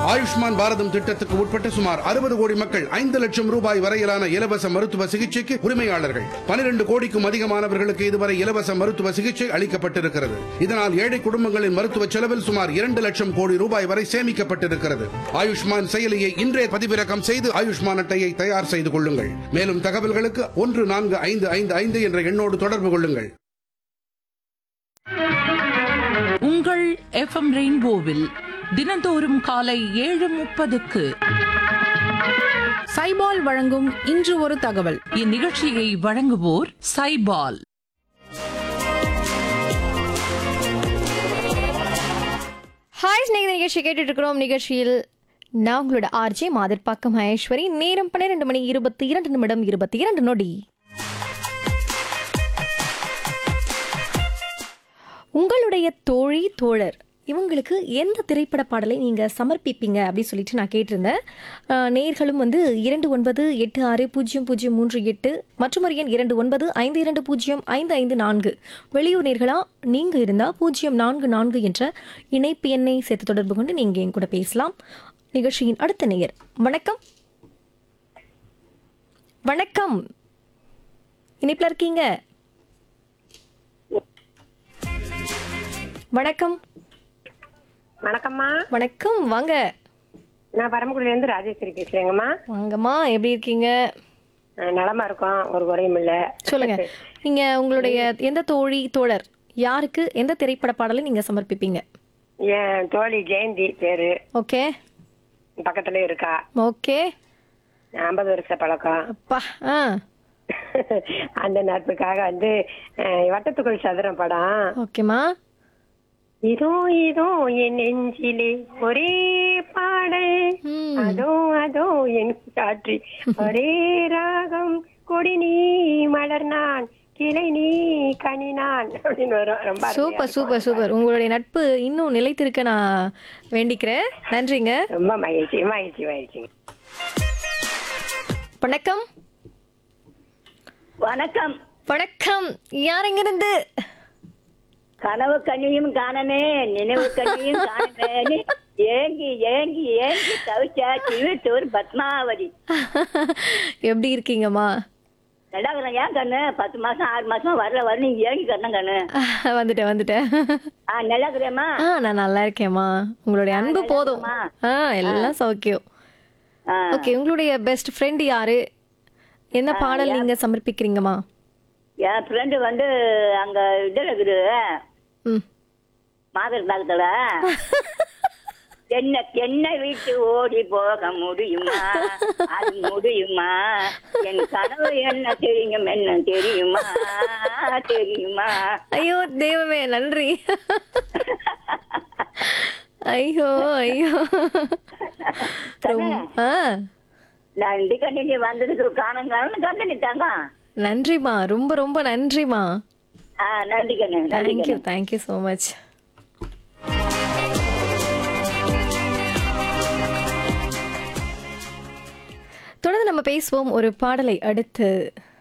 ஆயுஷ்மான் பாரதம் திட்டத்துக்கு உட்பட்ட சுமார் அறுபது கோடி மக்கள் ஐந்து லட்சம் ரூபாய் வரையிலான இலவச மருத்துவ சிகிச்சைக்கு உரிமையாளர்கள் பனிரெண்டு கோடிக்கும் அதிகமானவர்களுக்கு இதுவரை இலவச மருத்துவ சிகிச்சை அளிக்கப்பட்டிருக்கிறது இதனால் ஏழை குடும்பங்களின் மருத்துவ செலவில் சுமார் இரண்டு லட்சம் கோடி ரூபாய் வரை சேமிக்கப்பட்டிருக்கிறது ஆயுஷ்மான் செயலியை இன்றே பதிவிறக்கம் செய்து ஆயுஷ்மான் அட்டையை தயார் செய்து கொள்ளுங்கள் மேலும் தகவல்களுக்கு ஒன்று நான்கு ஐந்து ஐந்து ஐந்து என்ற எண்ணோடு தொடர்பு கொள்ளுங்கள் உங்கள் எஃப்எம் ரெயின்போவில் தினந்தோறும் காலை ஏழு முப்பதுக்கு சைபால் வழங்கும் இன்று ஒரு தகவல் இந்நிகழ்ச்சியை வழங்குவோர் சைபால் ஹாய் ஸ்நேகித நிகழ்ச்சி கேட்டுட்டு இருக்கிறோம் நிகழ்ச்சியில் நான் உங்களோட ஆர்ஜே மாதிர்பாக்கம் மகேஸ்வரி நேரம் பன்னிரெண்டு மணி இருபத்தி இரண்டு நிமிடம் இருபத்தி இரண்டு நொடி உங்களுடைய தோழி தோழர் இவங்களுக்கு எந்த திரைப்பட பாடலை நீங்கள் சமர்ப்பிப்பீங்க அப்படின்னு சொல்லிட்டு நான் கேட்டிருந்தேன் அஹ், நேயர்களும் வந்து இரண்டு ஒன்பது எட்டு ஆறு பூஜ்ஜியம் பூஜ்ஜியம் மூன்று எட்டு மற்றும் ஒரு எண் இரண்டு ஒன்பது ஐந்து இரண்டு பூஜ்ஜியம் ஐந்து ஐந்து நான்கு வெளியூர் நேர்களா நீங்கள் இருந்தால் பூஜ்ஜியம் நான்கு நான்கு என்ற இணைப்பு எண்ணை சேர்த்து தொடர்பு கொண்டு நீங்கள் என் கூட பேசலாம் நிகழ்ச்சியின் அடுத்த நேயர் வணக்கம் வணக்கம் இணைப்பில் இருக்கீங்க வணக்கம் வணக்கம்மா வணக்கம் வாங்க நான் பரமக்குடியில இருந்து ராஜேஸ்வரி பேசுறேங்கம்மா வாங்கம்மா எப்படி இருக்கீங்க அஹ் நலமா இருக்கோம் ஒரு குறையும் இல்ல சொல்லுங்க நீங்க உங்களுடைய எந்த தோழி தோழர் யாருக்கு எந்த திரைப்பட பாடலை நீங்க சமர்ப்பிப்பீங்க என் தோழி ஜெயந்தி பேரு ஓகே பக்கத்துல இருக்கா ஓகே ஐம்பது வருஷ பழக்கம் அப்பா ஆ அந்த நட்புக்காக வந்து அஹ், வட்டத்துக்குள் சதுரம் படம் ஓகேம்மா இதோ இதோ என் நெஞ்சிலே ஒரே பாடல் ம். அதோ அதோ என் காற்றி ஒரே ராகம் கொடி நீ மலர் நான் கிளை நீ கனி நான் அப்படின்னு வரும் ரொம்ப அருமையா சூப்பர் இருக்கும். சூப்பர் சூப்பர் உங்களுடைய நட்பு இன்னும் நிலைத்திருக்க நான் வேண்டிக்கிறேன் நன்றிங்க ரொம்ப மகிழ்ச்சி மகிழ்ச்சி மகிழ்ச்சி வணக்கம் வணக்கம் வணக்கம் யார் எங்கிருந்து கனவு கண்ணியும் காணமே நினைவு கண்ணியும் காணமே ஏங்கி ஏங்கி ஏங்கி தவிச்சா திருவத்தூர் பத்மாவதி எப்படி இருக்கீங்கம்மா நல்லா இருக்கிறேன் ஏன் கண்ணு பத்து மாசம் ஆறு மாசம் வரல வர நீ ஏங்கி கண்ணம் கண்ணு வந்துட்டேன் வந்துட்டேன் ஆ நல்லா இருக்கிறேம்மா ஆ நான் நல்லா இருக்கேம்மா உங்களுடைய அன்பு நல்லா போதும் இருக்கேம்மா. ஆ எல்லாம் சௌக்கியம் ஆ, ஓகே உங்களுடைய பெஸ்ட் ஃப்ரெண்ட் யாரு என்ன பாடல் நீங்க சமர்ப்பிக்கிறீங்கம்மா என் ஃப்ரெண்டு வந்து அங்க இதுல இருக்குது ம் மாதர் தாக்கத்துல என்ன என்ன வீட்டு ஓடி போக முடியுமா அது முடியுமா என் கனவு என்ன தெரியும் என்ன தெரியுமா தெரியுமா ஐயோ தெய்வமே நன்றி ஐயோ ஐயோ ரொம்ப- ஆ நான் இந்த கண்டினி வந்ததுக்கு காணும் காரணம் கண்டினி தாங்க நன்றிம்மா ரொம்ப ரொம்ப நன்றிம்மா ஆ நன்றி கண்ணு நன்றி தேங்க்யூ கண்ணு தேங்க்யூ ஸோ மச் தொடர்ந்து நம்ம பேசுவோம் ஒரு பாடலை அடுத்து